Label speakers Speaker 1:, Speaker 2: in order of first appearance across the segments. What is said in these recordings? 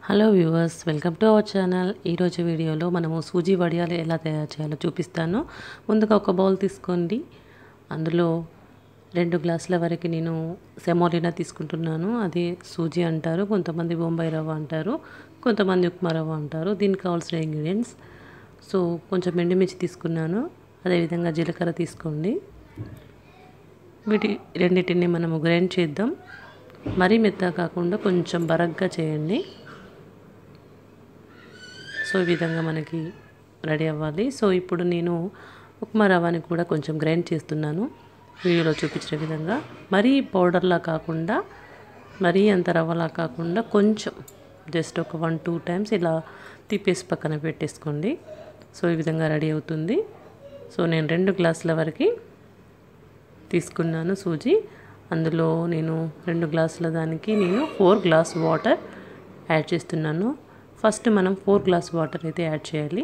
Speaker 1: hello viewers welcome to our channel ఈరోజు వీడియోలో మనము సూజీ వడియాలు ఎలా తయారు చేయాలో చూపిస్తాను ముందుగా ఒక బౌల్ తీసుకోండి అందులో రెండు గ్లాసుల వరకు నేను సెమోలినా తీసుకుంటున్నాను అది సూజీ అంటారు కొంతమంది బొంబాయి రవ్వ అంటారు కొంతమంది ఉప్మా రవ్వ అంటారు దీనికి కావాల్సిన ఇంగ్రీడియంట్స్ సో కొంచెం ఎండుమిర్చి తీసుకున్నాను అదేవిధంగా జీలకర్ర తీసుకోండి వీటి రెండింటిని మనము గ్రైండ్ చేద్దాం మరీ మెత్తగా కాకుండా కొంచెం బరగ్గా చేయండి సో ఈ విధంగా మనకి రెడీ అవ్వాలి సో ఇప్పుడు నేను ఉప్మా రవ్వని కూడా కొంచెం గ్రైండ్ చేస్తున్నాను వీడియోలో చూపించిన విధంగా మరీ పౌడర్లా కాకుండా మరీ అంత రవ్వలా కాకుండా కొంచెం జస్ట్ ఒక వన్ టూ టైమ్స్ ఇలా తిప్పేసి పక్కన పెట్టేసుకోండి సో ఈ విధంగా రెడీ అవుతుంది సో నేను రెండు గ్లాసుల వరకు తీసుకున్నాను సూజీ అందులో నేను రెండు గ్లాసుల దానికి నేను ఫోర్ గ్లాస్ వాటర్ యాడ్ చేస్తున్నాను ఫస్ట్ మనం ఫోర్ గ్లాస్ వాటర్ అయితే యాడ్ చేయాలి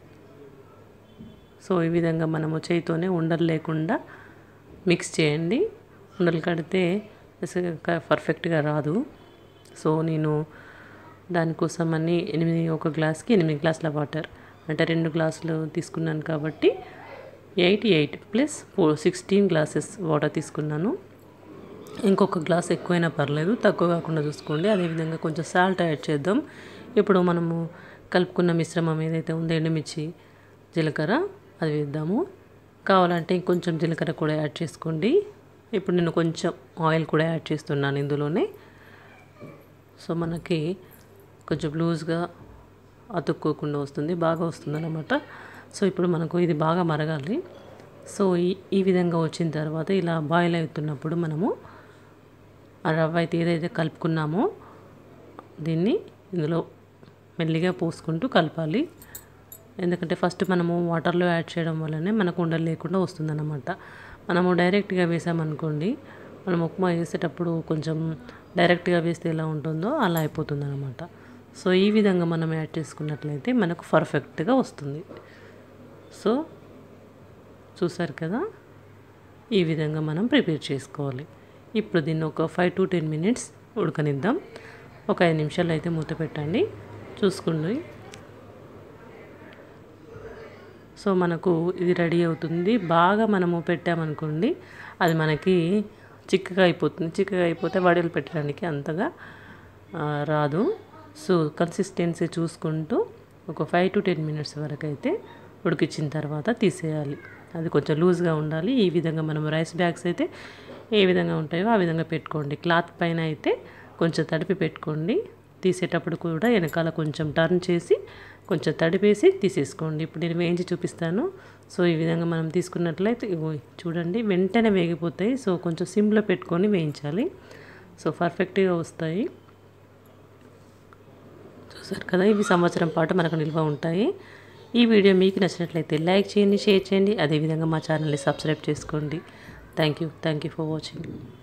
Speaker 1: సో ఈ విధంగా మనము చేయితోనే ఉండలు లేకుండా మిక్స్ చేయండి ఉండలు కడితే పర్ఫెక్ట్గా రాదు సో నేను దానికోసం అన్ని ఎనిమిది ఒక గ్లాస్కి ఎనిమిది గ్లాసుల వాటర్ అంటే రెండు గ్లాసులు తీసుకున్నాను కాబట్టి eight eight plus four sixteen glasses water తీసుకున్నాను ఇంకొక గ్లాస్ ఎక్కువైనా పర్లేదు తక్కువ కాకుండా చూసుకోండి అదేవిధంగా కొంచెం సాల్ట్ యాడ్ చేద్దాం ఇప్పుడు మనము కలుపుకున్న మిశ్రమం ఏదైతే ఉందో ఎండుమిర్చి జీలకర్ర అది వేద్దాము కావాలంటే ఇంకొంచెం జీలకర్ర కూడా యాడ్ చేసుకోండి ఇప్పుడు నేను కొంచెం ఆయిల్ కూడా యాడ్ చేస్తున్నాను ఇందులోనే సో మనకి కొంచెం లూజ్గా అతుక్కోకుండా వస్తుంది బాగా వస్తుంది అన్నమాట సో ఇప్పుడు మనకు ఇది బాగా మరగాలి సో ఈ ఈ విధంగా వచ్చిన తర్వాత ఇలా బాయిల్ అవుతున్నప్పుడు మనము ఆ రవ్వ అయితే ఏదైతే కలుపుకున్నామో దీన్ని ఇందులో మెల్లిగా పోసుకుంటూ కలపాలి ఎందుకంటే ఫస్ట్ మనము వాటర్లో యాడ్ చేయడం వల్లనే మనకు ఉండలు లేకుండా వస్తుందన్నమాట మనము డైరెక్ట్గా వేసామనుకోండి మనం ఉప్మా వేసేటప్పుడు కొంచెం డైరెక్ట్గా వేస్తే ఎలా ఉంటుందో అలా అయిపోతుంది అనమాట సో ఈ విధంగా మనం యాడ్ చేసుకున్నట్లయితే మనకు పర్ఫెక్ట్గా వస్తుంది సో చూసారు కదా ఈ విధంగా మనం ప్రిపేర్ చేసుకోవాలి ఇప్పుడు దీన్ని ఒక ఫైవ్ టు టెన్ మినిట్స్ ఉడకనిద్దాం ఒక ఐదు నిమిషాలు అయితే మూత పెట్టండి చూసుకోండి సో మనకు ఇది రెడీ అవుతుంది బాగా మనము పెట్టామనుకోండి అది మనకి చిక్కగా అయిపోతుంది చిక్కగా అయిపోతే వడిలు పెట్టడానికి అంతగా రాదు సో కన్సిస్టెన్సీ చూసుకుంటూ ఒక ఫైవ్ టు టెన్ మినిట్స్ వరకు అయితే ఉడికించిన తర్వాత తీసేయాలి అది కొంచెం లూజ్గా ఉండాలి ఈ విధంగా మనం రైస్ బ్యాగ్స్ అయితే ఏ విధంగా ఉంటాయో ఆ విధంగా పెట్టుకోండి క్లాత్ పైన అయితే కొంచెం తడిపి పెట్టుకోండి తీసేటప్పుడు కూడా వెనకాల కొంచెం టర్న్ చేసి కొంచెం తడిపేసి తీసేసుకోండి ఇప్పుడు నేను వేయించి చూపిస్తాను సో ఈ విధంగా మనం తీసుకున్నట్లయితే చూడండి వెంటనే వేగిపోతాయి సో కొంచెం సిమ్లో పెట్టుకొని వేయించాలి సో పర్ఫెక్ట్గా వస్తాయి చూసారు కదా ఇవి సంవత్సరం పాటు మనకు నిల్వ ఉంటాయి ఈ వీడియో మీకు నచ్చినట్లయితే లైక్ చేయండి షేర్ చేయండి అదేవిధంగా మా ఛానల్ని సబ్స్క్రైబ్ చేసుకోండి thank you thank you for watching